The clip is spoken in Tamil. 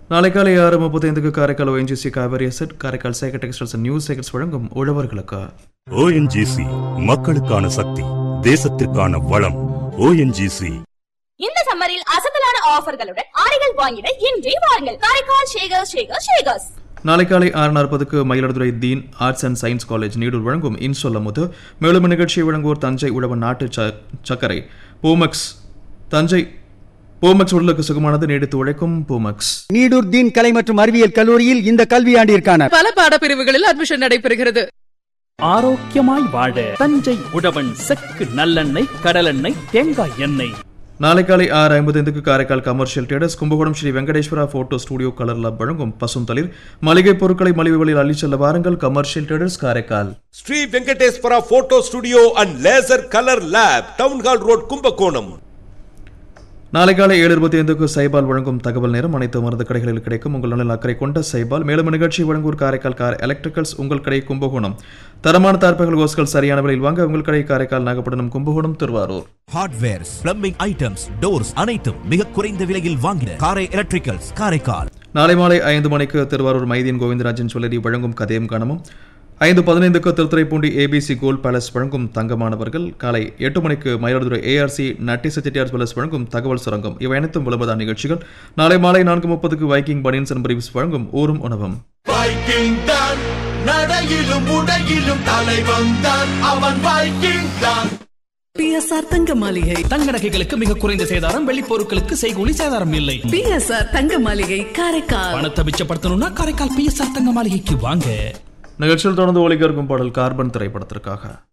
நாளை காலை ஆறு முப்பத்தைந்துக்கு Karaikal ONGC Kaveri asset Karaikal Sekar textiles and news Sekar's வழங்கும் உழவர்களுக்கு ஓஎன்ஜிசி மக்களுக்கான சக்தி தேசத்திற்கான வளம் ஓஎன்ஜிசி இந்த சம்மரில் அசத்தலான ஆஃபர்களுடன் ஆடைகள் வாங்கிட இன்றே வாருங்கள் காரைக்கால் ஷேகர் ஷேகர் ஷேகர்ஸ் நாளை காலை ஆறு நாற்பதுக்கு Mayiladuthurai Deen arts and science college Needur வழங்கும் இன்சொல்லமுது மேலும் இந்நிகழ்ச்சியை வழங்குவோர் தஞ்சை உழவன் நாட்டு ச- சர்க்கரை பூமக்ஸ் தஞ்சை பூமக்ஸ் உடலுக்கு சுகமானது நீடித்து உழைக்கும் பூமக்ஸ் நீடூர் தீன் கலை மற்றும் அறிவியல் கல்லூரியில் இந்த கல்வியாண்டிற்கான பல பாடப்பிரிவுகளில் அட்மிஷன் நடைபெறுகிறது ஆரோக்கியமாய் வாழ தஞ்சை உழவன் செக்கு நல்லெண்ணெய் கடலெண்ணெய் தேங்காய் எண்ணெய் நாளை காலை ஆறு ஐம்பத்தைந்துக்கு Karaikal commercial traders Kumbakonam Sri Venkateswara photo studio colour lab வழங்கும் பசும் தளிர் மளிகை பொருட்களை மலிவு விலையில் அள்ளிச் செல்ல வாருங்கள் commercial traders Karaikal Sri Venkateswara photo studio and laser colour lab town hall road Kumbakonam நாளை காலை ஏழு இருபத்தி ஐந்துக்கு சைபால் வழங்கும் தகவல் நேரம் அனைத்து மருந்து கடைகளில் கிடைக்கும் உங்கள் நலன் அக்கறை கொண்ட சைபால் மேலும் நிகழ்ச்சி வழங்குவோர் காரைக்கால் கார் எலக்ட்ரிக்கல்ஸ் உங்கள் கடை கும்பகோணம் தரமான தார்பகல் ஓஸ்கள் சரியான விலையில் வாங்க உங்கள் கடை Karaikal Nagapattinam Kumbakonam Thiruvarur hardwares plumbing items doors அனைத்தும் மிக குறைந்த விலையில் வாங்கின காரை எலக்ட்ரிக்கல்ஸ் காரைக்கால் நாளை மாலை ஐந்து மணிக்கு திருவாரூர் மைதீன் கோவிந்தராஜன் சொல்லரி வழங்கும் கதையும் காணமும் ஐந்து பதினைந்துக்கு திருத்துறைப்பூண்டி ஏபிசி கோல்ட் பேலஸ் வழங்கும் தங்கமானவர்கள் காலை எட்டு மணிக்கு மயிலாடுதுறை ஏஆர்சி நட்டி செட்டியார் பேலஸ் வழங்கும் தகவல் சுரங்கம் இவை அனைத்தும் விளம்பரதான் நிகழ்ச்சிகள் நாளை மாலை நான்கு முப்பதுக்கு வைக்கிங் பனியன்ஸ் அண்ட் பிரிவ்ஸ் வழங்கும் ஊரும் உணவும் வைக்கிங் தான் நடையிலும் உடையிலும் தலைவன் தான் அவன் வைக்கிங் தான் பிஎஸ்ஆர் தங்க மாளிகை தங்க நகைகளுக்கு மிக குறைந்த சேதாரம் வெள்ளி பொருட்களுக்கு செய்கூலி சேதாரம் இல்லை பிஎஸ்ஆர் தங்க மாளிகை காரைக்கால் பணத்தை மிச்சப்படுத்தணும்னா காரைக்கால் பிஎஸ்ஆர் தங்க மாளிகைக்கு வாங்க நிகழ்ச்சியில் தொடர்ந்து ஒலிக்க இருக்கும் பாடல் கார்பன் திரைப்படத்திற்காக